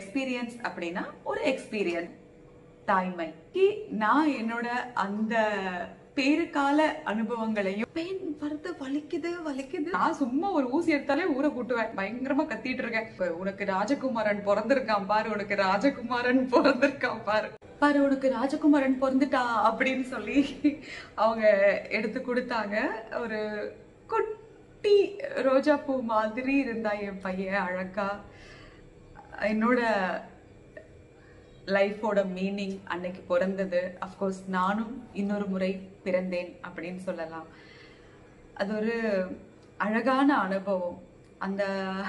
experience அப்படின்னா ஒரு experience தாய்மை இ- நான் என்னோட அந்த பேருக்கால அனுபவங்களையும் பெயின் வருது வலிக்குது வலிக்குது நான் சும்மா ஒரு ஊசி எடுத்தாலே ஊரை கூட்டுவேன் பயங்கரமா கத்திட்டு இருக்கேன் இப்ப உனக்கு ராஜகுமாரன் பிறந்திருக்கான் பாரு உனக்கு ராஜகுமாரன் பிறந்திருக்கான் பாரு பாரு உனக்கு ராஜகுமாரன் பிறந்துட்டா அப்படின்னு சொல்லி அவங்க எடுத்து கொடுத்தாங்க ஒரு குட்டி ரோஜா பூ மாதிரி இருந்தா என் பையன் அழகா என்னோட லைஃபோட மீனிங் அன்னைக்கு பிறந்தது அஃப்கோர்ஸ் நானும் இன்னொரு முறை பிறந்தேன் அப்படின்னு சொல்லலாம் அது ஒரு அழகான அனுபவம் அந்த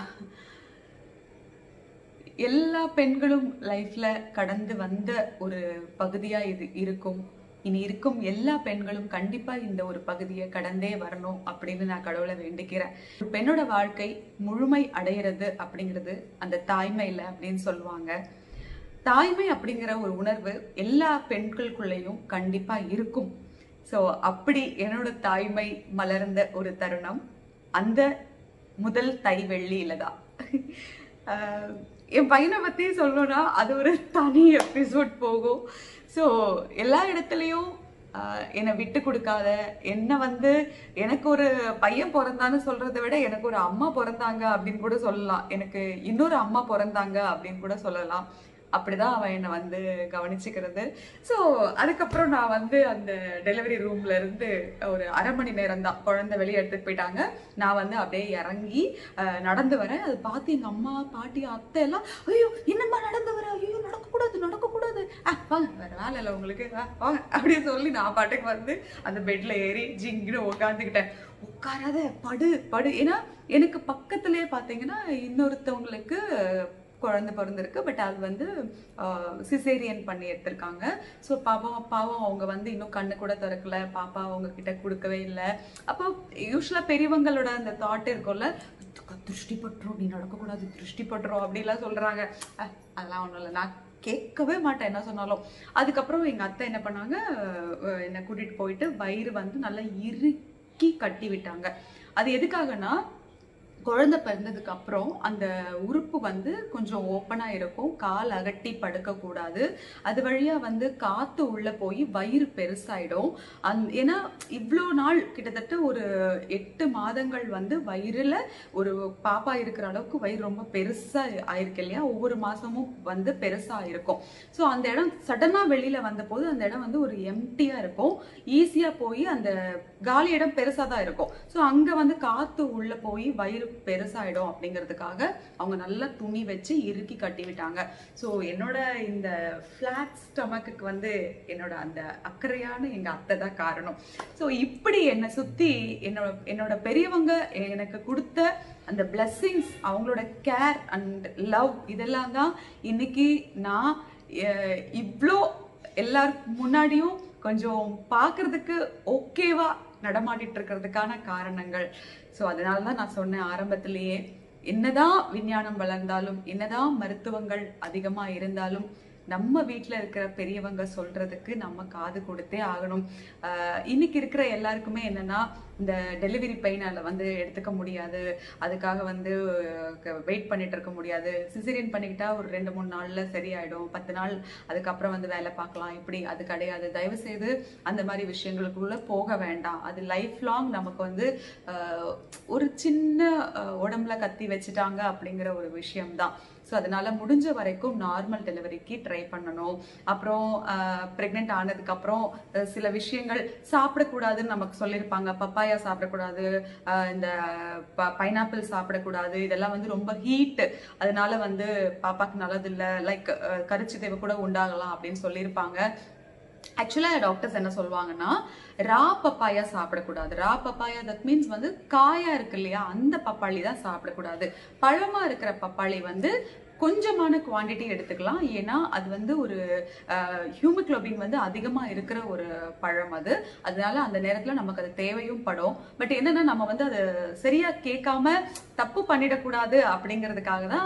எல்லா பெண்களும் லைஃப்ல கடந்து வந்த ஒரு பகுதியா இது இருக்கும் இனி இருக்கும் எல்லா பெண்களும் கண்டிப்பா இந்த ஒரு பகுதியை கடந்தே வரணும் அப்படின்னு நான் கடவுளை வேண்டிக்கிறேன் ஒரு பெண்ணோட வாழ்க்கை முழுமை அடையிறது அப்படிங்கிறது அந்த தாய்மையில அப்படின்னு சொல்லுவாங்க தாய்மை அப்படிங்கிற ஒரு உணர்வு எல்லா பெண்களுக்குள்ளேயும் கண்டிப்பா இருக்கும் ஸோ அப்படி என்னோட தாய்மை மலர்ந்த ஒரு தருணம் அந்த முதல் தை வெள்ளியில தான் ஆஹ் என் பையனை பத்தி சொல்லணும்னா அது ஒரு தனி எபிசோட் போகும் ஸோ எல்லா இடத்துலையும் ஆஹ் என்னை விட்டு கொடுக்காத என்ன வந்து எனக்கு ஒரு பையன் பிறந்தான்னு சொல்றதை விட எனக்கு ஒரு அம்மா பிறந்தாங்க அப்படின்னு கூட சொல்லலாம் எனக்கு இன்னொரு அம்மா பிறந்தாங்க அப்படின்னு கூட சொல்லலாம் அப்படிதான் அவன் என்னை வந்து கவனிச்சுக்கிறது ஸோ அதுக்கப்புறம் நான் வந்து அந்த டெலிவரி ரூம்ல இருந்து ஒரு அரை மணி நேரம் தான் குழந்தை வெளியே எடுத்துட்டு போயிட்டாங்க நான் வந்து அப்படியே இறங்கி அஹ், நடந்து வரேன் அது பார்த்து எங்க அம்மா பாட்டி அத்தை எல்லாம் ஐயோ என்னம்மா நடந்து வர ஐயோ நடக்கக்கூடாது நடக்கக்கூடாது ஆ வாங்க வேற வேலை இல்லை உங்களுக்கு ஆ, வாங்க அப்படின்னு சொல்லி நான் பாட்டுக்கு வந்து அந்த பெட்ல ஏறி ஜிங்குன்னு உட்காந்துக்கிட்டேன் உட்காராத படு படு ஏன்னா எனக்கு பக்கத்துலயே பார்த்தீங்கன்னா இன்னொருத்தவங்களுக்கு குழந்தை பிறந்திருக்கு பட் அது வந்து சிசேரியன் பண்ணி எடுத்திருக்காங்க ஸோ பாவம் பாவம் அவங்க வந்து இன்னும் கண்ணு கூட திறக்கல பாப்பா அவங்க கிட்ட கொடுக்கவே இல்லை அப்போ யூஸ்வலாக பெரியவங்களோட அந்த தாட் இருக்கும்ல திருஷ்டி பட்டுரும் நீ நடக்கக்கூடாது திருஷ்டி பட்டுரும் அப்படிலாம் சொல்றாங்க அஹ், அதெல்லாம் ஒன்றும் இல்லை நான் கேட்கவே மாட்டேன் என்ன சொன்னாலும் அதுக்கப்புறம் எங்க அத்தை என்ன பண்ணாங்க அஹ், என்னை கூட்டிட்டு போயிட்டு வயிறு வந்து நல்லா இறுக்கி கட்டி விட்டாங்க அது எதுக்காகனா குழந்தை பிறந்ததுக்கு அப்புறம் அந்த உறுப்பு வந்து கொஞ்சம் ஓப்பனா இருக்கும் கால் அகட்டி படுக்க கூடாது அது வழியா வந்து காத்து உள்ள போய் வயிறு பெருசாயிடும் அந் ஏன்னா இவ்வளோ நாள் கிட்டத்தட்ட ஒரு எட்டு மாதங்கள் வந்து வயிறுல ஒரு பாப்பா இருக்கிற அளவுக்கு வயிறு ரொம்ப பெருசா ஆயிருக்கு இல்லையா ஒவ்வொரு மாசமும் வந்து பெருசா இருக்கும் ஸோ அந்த இடம் சடனா வெளியில வந்த போது அந்த இடம் வந்து ஒரு எம்டியா இருக்கும் ஈஸியா போய் அந்த காலி இடம் பெருசா தான் இருக்கும் ஸோ அங்க வந்து காத்து உள்ள போய் வயிறு பெருசாயிடும் அப்படிங்கிறதுக்காக அவங்க நல்லா துணி வச்சு இறுக்கி கட்டி விட்டாங்க ஸோ என்னோட இந்த ஃபிளாட் ஸ்டமக்குக்கு வந்து என்னோட அந்த அக்கறையான எங்க அத்தை தான் காரணம் ஸோ இப்படி என்னை சுத்தி என்னோட என்னோட பெரியவங்க எனக்கு கொடுத்த அந்த பிளெஸ்ஸிங்ஸ் அவங்களோட கேர் அண்ட் லவ் இதெல்லாம் தான் இன்னைக்கு நான் அஹ், இவ்ளோ எல்லாருக்கும் முன்னாடியும் கொஞ்சம் பார்க்கிறதுக்கு ஓகேவா நடமாடிட்டு இருக்கிறதுக்கான காரணங்கள் ஸோ அதனால தான் நான் சொன்னேன் ஆரம்பத்திலேயே என்னதான் விஞ்ஞானம் வளர்ந்தாலும் என்னதான் மருத்துவங்கள் அதிகமா இருந்தாலும் நம்ம வீட்ல இருக்கிற பெரியவங்க சொல்றதுக்கு நம்ம காது கொடுத்தே ஆகணும் ஆஹ் இன்னைக்கு இருக்கிற எல்லாருக்குமே என்னன்னா இந்த டெலிவரி பெயினால வந்து எடுத்துக்க முடியாது அதுக்காக வந்து வெயிட் பண்ணிட்டு இருக்க முடியாது சிசேரியன் பண்ணிக்கிட்டா ஒரு ரெண்டு மூணு நாள்ல சரியாயிடும் பத்து நாள் அதுக்கப்புறம் வந்து வேலை பார்க்கலாம் இப்படி அது கிடையாது தயவு செய்து அந்த மாதிரி விஷயங்களுக்குள்ள போக வேண்டாம் அது லைஃப் லாங் நமக்கு வந்து ஆஹ், ஒரு சின்ன ஆஹ், உடம்புல கத்தி வச்சுட்டாங்க அப்படிங்கிற ஒரு விஷயம்தான் ஸோ அதனால முடிஞ்ச வரைக்கும் நார்மல் டெலிவரிக்கு ட்ரை பண்ணணும் அப்புறம் ப்ரெக்னென்ட் ஆனதுக்கு அப்புறம் அஹ், சில விஷயங்கள் சாப்பிடக்கூடாதுன்னு நமக்கு சொல்லியிருப்பாங்க பப்பாயா சாப்பிடக்கூடாது அஹ், இந்த பைனாப்பிள் சாப்பிடக்கூடாது இதெல்லாம் வந்து ரொம்ப ஹீட் அதனால வந்து பாப்பாக்கு நல்லது இல்லை லைக் கரிச்சி தேவை கூட உண்டாகலாம் அப்படின்னு சொல்லியிருப்பாங்க ஆக்சுவலா டாக்டர்ஸ் என்ன சொல்லுவாங்கன்னா ரா பப்பாயா சாப்பிடக்கூடாது ரா பப்பாயா தட் மீன்ஸ் வந்து காயா இருக்கு இல்லையா அந்த பப்பாளி தான் சாப்பிடக்கூடாது பழமா இருக்கிற பப்பாளி வந்து கொஞ்சமான குவாண்டிட்டி எடுத்துக்கலாம் ஏன்னா அது வந்து ஒரு ஹியூமக்ளோபின் வந்து அதிகமா இருக்கிற ஒரு பழம் அது அதனால அந்த நேரத்துல நமக்கு அது தேவையும் படும் பட் என்னன்னா நம்ம வந்து அதை சரியா கேட்காம தப்பு பண்ணிடக்கூடாது அப்படிங்கிறதுக்காக தான்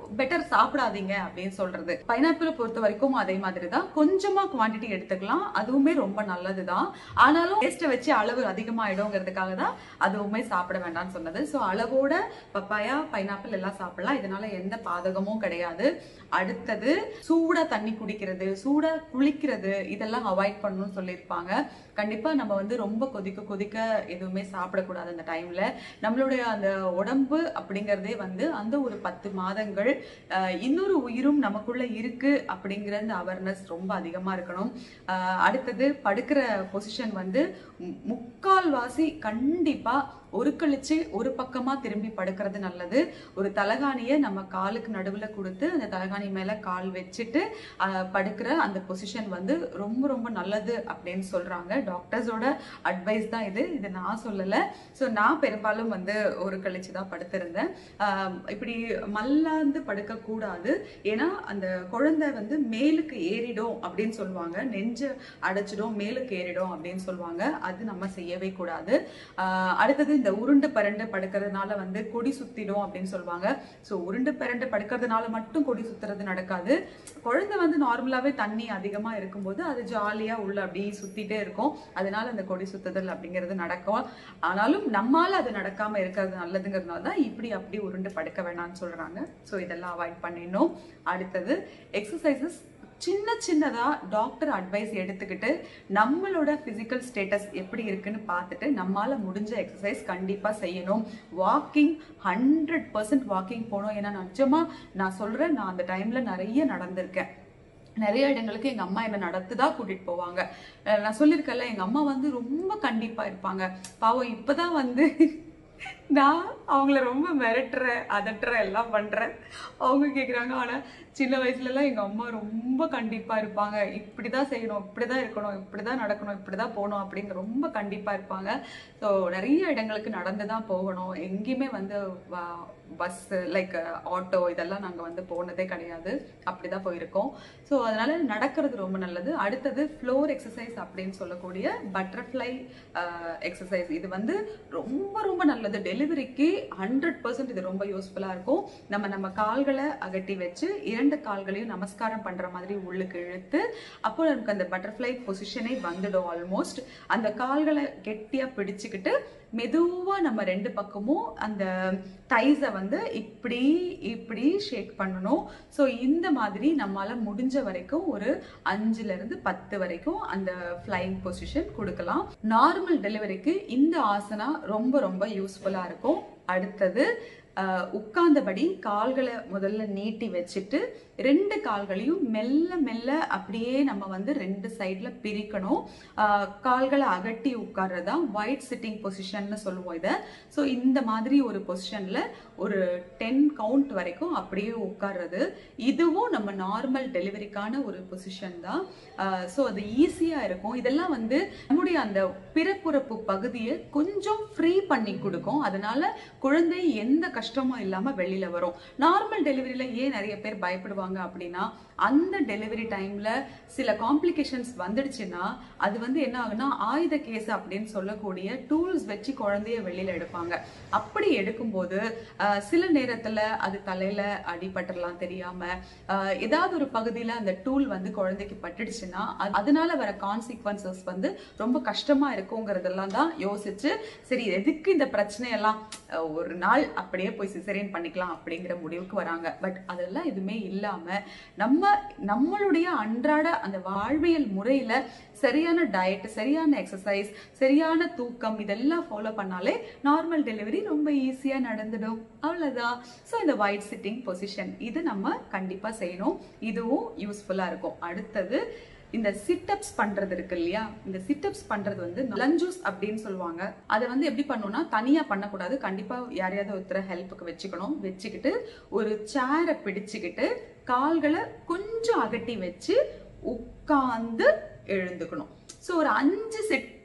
பெட்டர் சாப்பிடாதீங்க அப்படின்னு சொல்றது பைனாப்பிளை பொறுத்த வரைக்கும் அதே மாதிரி தான் கொஞ்சமா குவாண்டிட்டி எடுத்துக்கலாம் அதுவுமே ரொம்ப நல்லது தான் ஆனாலும் டேஸ்ட்டை வச்சு அளவு அதிகமாயிடுங்கிறதுக்காக தான் அதுவுமே சாப்பிட வேண்டாம்னு சொன்னது ஸோ அளவோட பப்பாயா பைனாப்பிள் எல்லாம் சாப்பிடலாம் இதனால எந்த பாதகமும் கிடையாது அடுத்தது சூடா தண்ணி குடிக்கிறது சூடா குளிக்கிறது இதெல்லாம் அவாய்ட் பண்ணணும்னு சொல்லியிருப்பாங்க கண்டிப்பா நம்ம வந்து ரொம்ப கொதிக்க கொதிக்க எதுவுமே சாப்பிடக்கூடாது அந்த டைம்ல நம்மளுடைய அந்த உடம்பு அப்படிங்கறதே வந்து அந்த ஒரு பத்து மாதங்கள் அஹ், இன்னொரு உயிரும் நமக்குள்ள இருக்கு அப்படிங்கிற அந்த அவேர்னஸ் ரொம்ப அதிகமா இருக்கணும் அஹ், அடுத்தது படுக்கிற பொசிஷன் வந்து மு- முக்கால்வாசி கண்டிப்பா ஒரு கழிச்சு ஒரு பக்கமா திரும்பி படுக்கிறது நல்லது ஒரு தலகாணியை நம்ம காலுக்கு நடுவுல கொடுத்து அந்த தலகாணி மேல கால் வச்சுட்டு அஹ், படுக்கிற அந்த பொசிஷன் வந்து ரொம்ப ரொம்ப நல்லது அப்படின்னு சொல்றாங்க டாக்டர்ஸோட அட்வைஸ் தான் இது இது நான் சொல்லல ஸோ நான் பெரும்பாலும் வந்து ஒரு கழிச்சு தான் படுத்திருந்தேன் ஆஹ் இப்படி மல்லாந்து படுக்க கூடாது ஏன்னா அந்த குழந்தை வந்து மேலுக்கு ஏறிடும் அப்படின்னு சொல்லுவாங்க நெஞ்சு அடைச்சிடும் மேலுக்கு ஏறிடும் அப்படின்னு சொல்லுவாங்க அது நம்ம செய்யவே கூடாது ஆஹ் அடுத்தது இந்த உருண்டு பரண்டு படுக்கிறதுனால வந்து கொடி சுத்திடும் அப்படின்னு சொல்லுவாங்க ஸோ உருண்டு பரண்டு படுக்கிறதுனால மட்டும் கொடி சுத்துறது நடக்காது குழந்தை வந்து நார்மலாவே தண்ணி அதிகமா இருக்கும்போது அது ஜாலியா உள்ள அப்படியே சுத்திட்டே இருக்கும் அதனால அந்த கொடி சுத்துதல் அப்படிங்கிறது நடக்கும் ஆனாலும் நம்மால அது நடக்காம இருக்கிறது நல்லதுங்கிறதுனால தான் இப்படி அப்படி உருண்டு படுக்க வேணாம்னு சொல்றாங்க ஸோ இதெல்லாம் அவாய்ட் பண்ணிடணும் அடுத்தது எக்ஸசைசஸ் சின்ன சின்னதா டாக்டர் அட்வைஸ் எடுத்துக்கிட்டு நம்மளோட பிசிக்கல் ஸ்டேட்டஸ் எப்படி இருக்குன்னு பார்த்துட்டு நம்மால முடிஞ்ச எக்ஸசைஸ் கண்டிப்பா செய்யணும் வாக்கிங் ஹண்ட்ரட் பர்சன்ட் வாக்கிங் போகணும் ஏன்னா நிஜமா நான் சொல்றேன் நான் அந்த டைம்ல நிறைய நடந்திருக்கேன் நிறைய இடங்களுக்கு எங்க அம்மா என்ன நடத்துதா கூட்டிட்டு போவாங்க அஹ் நான் சொல்லியிருக்கேன்ல எங்க அம்மா வந்து ரொம்ப கண்டிப்பா இருப்பாங்க பாவம் இப்பதான் வந்து நான் அவங்கள ரொம்ப மிரட்டுறேன் அதட்டுறேன் எல்லாம் பண்றேன் அவங்க கேக்குறாங்க ஆனா சின்ன வயசுல எல்லாம் எங்க அம்மா ரொம்ப கண்டிப்பா இருப்பாங்க இப்படிதான் செய்யணும் இப்படிதான் இருக்கணும் இப்படிதான் நடக்கணும் இப்படிதான் போகணும் அப்படிங்கிற ரொம்ப கண்டிப்பா இருப்பாங்க ஸோ நிறைய இடங்களுக்கு நடந்து தான் போகணும் எங்கேயுமே வந்து பஸ் லைக் ஆட்டோ இதெல்லாம் நாங்க வந்து போனதே கிடையாது அப்படிதான் போயிருக்கோம் ஸோ அதனால நடக்கிறது ரொம்ப நல்லது அடுத்தது ஃப்ளோர் எக்ஸசைஸ் அப்படின்னு சொல்லக்கூடிய பட்டர்ஃப்ளை எக்ஸசைஸ் இது வந்து ரொம்ப ரொம்ப நல்லது டெலிவரிக்கு ஹண்ட்ரட் பர்சன்ட் இது ரொம்ப யூஸ்ஃபுல்லா இருக்கும் நம்ம நம்ம கால்களை அகட்டி வச்சு இரண்டு கால்களையும் நமஸ்காரம் பண்ற மாதிரி உள்ளுக்கு இழுத்து அப்போ நமக்கு அந்த பட்டர்ஃப்ளை பொசிஷனே வந்துடும் ஆல்மோஸ்ட் அந்த கால்களை கெட்டியா பிடிச்சுக்கிட்டு மெதுவா நம்ம ரெண்டு பக்கமும் அந்த டைஸை வந்து இப்படி இப்படி ஷேக் பண்ணணும் ஸோ இந்த மாதிரி நம்மளால முடிஞ்ச வரைக்கும் ஒரு அஞ்சுல இருந்து பத்து வரைக்கும் அந்த ஃப்ளைங் பொசிஷன் கொடுக்கலாம் நார்மல் டெலிவரிக்கு இந்த ஆசனா ரொம்ப ரொம்ப யூஸ்ஃபுல்லா இருக்கும் அடுத்தது அஹ், உட்கார்ந்தபடி கால்களை முதல்ல நீட்டி வச்சுட்டு ரெண்டு கால்களையும் மெல்ல மெல்ல அப்படியே நம்ம வந்து ரெண்டு சைட்ல பிரிக்கணும் அஹ், கால்களை அகட்டி உட்கார்றதா ஒயிட் சிட்டிங் பொசிஷன்னு சொல்லுவோம் இதை ஸோ இந்த மாதிரி ஒரு பொசிஷன்ல ஒரு டென் கவுண்ட் வரைக்கும் அப்படியே உட்கார்றது இதுவும் நம்ம நார்மல் டெலிவரிக்கான ஒரு பொசிஷன் தான் ஸோ அது ஈஸியா இருக்கும் இதெல்லாம் வந்து நம்முடைய அந்த பிறப்புறப்பு பகுதியை கொஞ்சம் ஃப்ரீ பண்ணி கொடுக்கும் அதனால குழந்தை எந்த கஷ்டமும் இல்லாம வெளியில வரும் நார்மல் டெலிவரியில ஏன் நிறைய பேர் பயப்படுவாங்க அப்படின்னா அந்த டெலிவரி டைம்ல சில காம்ப்ளிகேஷன்ஸ் வந்துடுச்சுன்னா அது வந்து என்ன ஆகுனா ஆயுத கேஸ் அப்படின்னு சொல்லக்கூடிய டூல்ஸ் வச்சு குழந்தைய வெளியில எடுப்பாங்க அப்படி எடுக்கும்போது ஆஹ், சில நேரத்துல அது தலையில அடிபட்டுறலாம் தெரியாம ஆஹ், ஏதாவது ஒரு பகுதியில அந்த டூல் வந்து குழந்தைக்கு பட்டுடுச்சுன்னா அது- அதனால வர கான்சிக்வன்சஸ் வந்து ரொம்ப கஷ்டமா இருக்குங்கிறதெல்லாம் தான் யோசிச்சு சரி எதுக்கு இந்த பிரச்சனையெல்லாம் அஹ், ஒரு நாள் அப்படியே போய் சிசரியன் பண்ணிக்கலாம் அப்படிங்கிற முடிவுக்கு வராங்க பட் அதெல்லாம் எதுவுமே இல்லாம நம்ம நம்மளுடைய அன்றாட அந்த வாழ்வியல் முறையில சரியான டயட் சரியான எக்ஸசைஸ் சரியான தூக்கம் இதெல்லாம் ஃபாலோ பண்ணாலே நார்மல் டெலிவரி ரொம்ப ஈஸியா நடந்துடும் அவ்வளவுதான் ஸோ இந்த ஒயிட் சிட்டிங் பொசிஷன் இது நம்ம கண்டிப்பா செய்யணும் இதுவும் யூஸ்ஃபுல்லா இருக்கும் அடுத்தது இந்த சிட்டப்ஸ் பண்றது இருக்கு இல்லையா இந்த சிட்டப்ஸ் பண்றது வந்து லஞ்சூஸ் அப்படின்னு சொல்லுவாங்க அதை வந்து எப்படி பண்ணணும்னா தனியா பண்ணக்கூடாது கண்டிப்பா யாரையாவது ஒருத்தர ஹெல்ப்புக்கு வச்சுக்கணும் வச்சுக்கிட்டு ஒரு சேரை பிடிச்சுக்கிட்டு கால்களை கொஞ்சம் அகட்டி வச்சு உட்கார்ந்து எழுந்துக்கணும் ஸோ ஒரு அஞ்சு செட்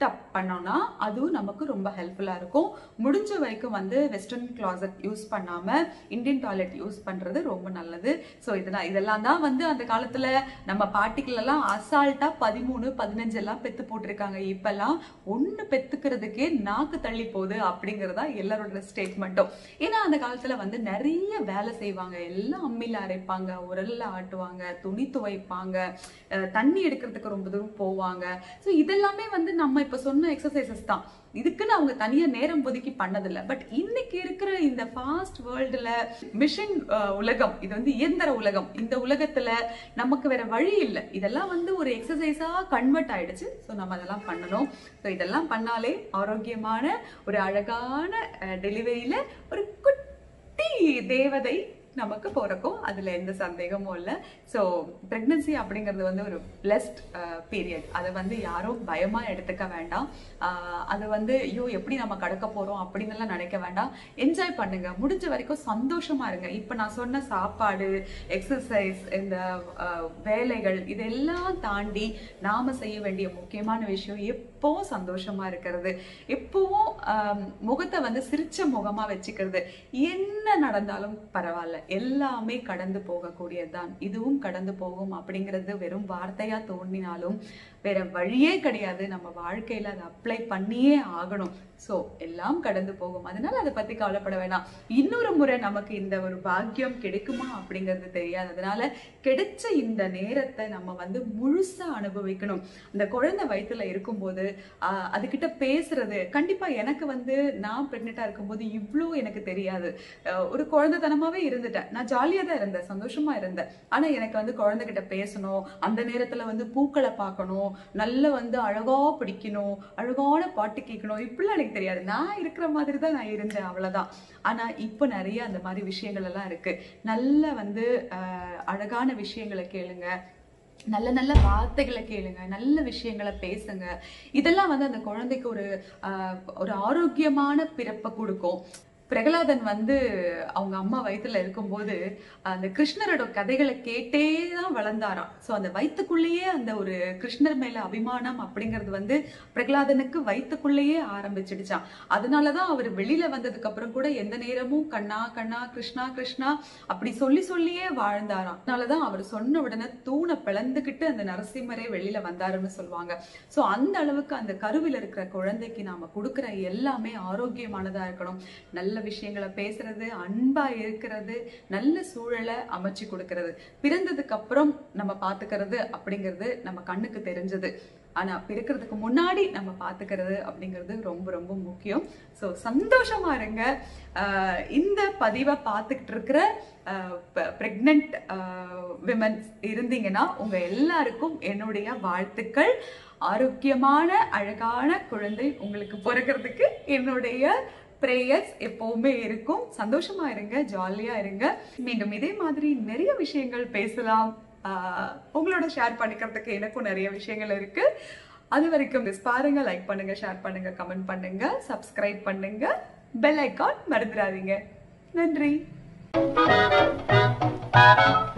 அப் பண்ணோம்னா அதுவும் நமக்கு ரொம்ப ஹெல்ப்ஃபுல்லாக இருக்கும் முடிஞ்ச வரைக்கும் வந்து வெஸ்டர்ன் கிளாசட் யூஸ் பண்ணாமல் இந்தியன் டாய்லெட் யூஸ் பண்ணுறது ரொம்ப நல்லது ஸோ இதெல்லாம் இதெல்லாம் தான் வந்து அந்த காலத்தில் நம்ம பாட்டிகளெல்லாம் அசால்ட்டாக பதிமூணு பதினஞ்சு எல்லாம் பெத்து போட்டிருக்காங்க இப்பெல்லாம் ஒன்று பெத்துக்கிறதுக்கே நாக்கு தள்ளி போகுது அப்படிங்கிறதா எல்லாரோட ஸ்டேட்மெண்ட்டும் ஏன்னா அந்த காலத்தில் வந்து நிறைய வேலை செய்வாங்க எல்லாம் அம்மியில் அரைப்பாங்க உரல்ல ஆட்டுவாங்க துணி துவைப்பாங்க அஹ் தண்ணி எடுக்கிறதுக்கு ரொம்ப தூரம் போவாங்க ஸோ இதெல்லாமே வந்து நம்ம இப்போ சொன்ன எக்ஸசைசஸ் தான் இதுக்குன்னு அவங்க தனியா நேரம் ஒதுக்கி பண்ணதில்லை பட் இன்னைக்கு இருக்கிற இந்த ஃபாஸ்ட் வேர்ல்டுல மிஷின் உலகம் இது வந்து இயந்திர உலகம் இந்த உலகத்துல நமக்கு வேற வழி இல்லை இதெல்லாம் வந்து ஒரு எக்ஸசைஸா கன்வெர்ட் ஆயிடுச்சு ஸோ நம்ம அதெல்லாம் பண்ணணும் ஸோ இதெல்லாம் பண்ணாலே ஆரோக்கியமான ஒரு அழகான டெலிவரியில ஒரு குட்டி தேவதை நமக்கு பிறக்கும் அதுல எந்த சந்தேகமும் இல்லை ஸோ ப்ரெக்னன்சி அப்படிங்கிறது வந்து ஒரு பிளஸ்ட் பீரியட் அதை வந்து யாரும் பயமா எடுத்துக்க வேண்டாம் ஆஹ் அது வந்து ஐயோ எப்படி நம்ம கடக்க போறோம் அப்படின்னு எல்லாம் நினைக்க வேண்டாம் என்ஜாய் பண்ணுங்க முடிஞ்ச வரைக்கும் சந்தோஷமா இருங்க இப்போ நான் சொன்ன சாப்பாடு எக்ஸசைஸ் இந்த ஆஹ் வேலைகள் இதெல்லாம் தாண்டி நாம செய்ய வேண்டிய முக்கியமான விஷயம் எப்பவும் சந்தோஷமா இருக்கிறது எப்பவும் ஆஹ் முகத்தை வந்து சிரிச்ச முகமா வச்சுக்கிறது என்ன நடந்தாலும் பரவாயில்ல எல்லாமே கடந்து போகக்கூடியதுதான் இதுவும் கடந்து போகும் அப்படிங்கிறது வெறும் வார்த்தையா தோன்றினாலும் வேற வழியே கிடையாது நம்ம வாழ்க்கையில அதை அப்ளை பண்ணியே ஆகணும் ஸோ எல்லாம் கடந்து போகும் அதனால அதை பத்தி கவலைப்பட வேணாம் இன்னொரு முறை நமக்கு இந்த ஒரு பாக்கியம் கிடைக்குமா அப்படிங்கிறது தெரியாது அதனால கிடைச்ச இந்த நேரத்தை நம்ம வந்து முழுசா அனுபவிக்கணும் அந்த குழந்தை வயித்துல இருக்கும்போது ஆஹ் அதுகிட்ட பேசுறது கண்டிப்பா எனக்கு வந்து நான் பிரெக்னெண்டா இருக்கும்போது இவ்வளோ எனக்கு தெரியாது அஹ் ஒரு குழந்தைத்தனமாவே இருந்துட்டேன் நான் ஜாலியா தான் இருந்தேன் சந்தோஷமா இருந்தேன் ஆனா எனக்கு வந்து குழந்தைகிட்ட பேசணும் அந்த நேரத்துல வந்து பூக்களை பார்க்கணும் நல்ல வந்து அழகா பிடிக்கணும் அழகான பாட்டு கேட்கணும் இப்படிலாம் எனக்கு தெரியாது நான் இருக்கிற மாதிரி தான் நான் இருந்தேன் அவ்வளவுதான் ஆனா இப்போ நிறைய அந்த மாதிரி விஷயங்கள் எல்லாம் இருக்கு நல்ல வந்து அஹ், அழகான விஷயங்களை கேளுங்க நல்ல நல்ல வார்த்தைகளை கேளுங்க நல்ல விஷயங்களை பேசுங்க இதெல்லாம் வந்து அந்த குழந்தைக்கு ஒரு ஆஹ், ஒரு ஆரோக்கியமான பிறப்பை கொடுக்கும் பிரகலாதன் வந்து அவங்க அம்மா வயித்துல இருக்கும்போது அந்த கிருஷ்ணரோட கதைகளை கேட்டே தான் வளர்ந்தாராம் ஸோ அந்த வயிற்றுக்குள்ளேயே அந்த ஒரு கிருஷ்ணர் மேல அபிமானம் அப்படிங்கிறது வந்து பிரகலாதனுக்கு வயிற்றுக்குள்ளேயே ஆரம்பிச்சிடுச்சான் அதனாலதான் அவர் வெளியில வந்ததுக்கு அப்புறம் கூட எந்த நேரமும் கண்ணா கண்ணா கிருஷ்ணா கிருஷ்ணா அப்படி சொல்லி சொல்லியே வாழ்ந்தாராம் அதனாலதான் அவர் சொன்ன உடனே தூணை பிளந்துக்கிட்டு அந்த நரசிம்மரே வெளியில வந்தாருன்னு சொல்லுவாங்க ஸோ அந்த அளவுக்கு அந்த கருவில் இருக்கிற குழந்தைக்கு நாம கொடுக்குற எல்லாமே ஆரோக்கியமானதா இருக்கணும் நல்ல விஷயங்களை பேசுறது அன்பா இருக்கிறது நல்ல சூழலை அமைச்சு கொடுக்கறது பிறந்ததுக்கு அப்புறம் நம்ம பாத்துக்கிறது அப்படிங்கிறது நம்ம கண்ணுக்கு தெரிஞ்சது ஆனா பிறக்கிறதுக்கு முன்னாடி நம்ம பாத்துக்கிறது அப்படிங்கிறது ரொம்ப ரொம்ப முக்கியம் ஸோ சந்தோஷமா இருங்க ஆஹ் இந்த பதிவை பார்த்துக்கிட்டு இருக்கிற ப்ரெக்னென்ட் விமன்ஸ் இருந்தீங்கன்னா உங்க எல்லாருக்கும் என்னுடைய வாழ்த்துக்கள் ஆரோக்கியமான அழகான குழந்தை உங்களுக்கு பிறக்கிறதுக்கு என்னுடைய ப்ரேயர்ஸ் எப்பவுமே இருக்கும் சந்தோஷமா இருங்க ஜாலியா இருங்க மீண்டும் இதே மாதிரி நிறைய விஷயங்கள் பேசலாம் ஆஹ் உங்களோட ஷேர் பண்ணிக்கிறதுக்கு எனக்கும் நிறைய விஷயங்கள் இருக்கு அது வரைக்கும் மிஸ் பாருங்க லைக் பண்ணுங்க ஷேர் பண்ணுங்க கமெண்ட் பண்ணுங்க சப்ஸ்கிரைப் பண்ணுங்க பெல் ஐக்கான் மறந்துடாதீங்க நன்றி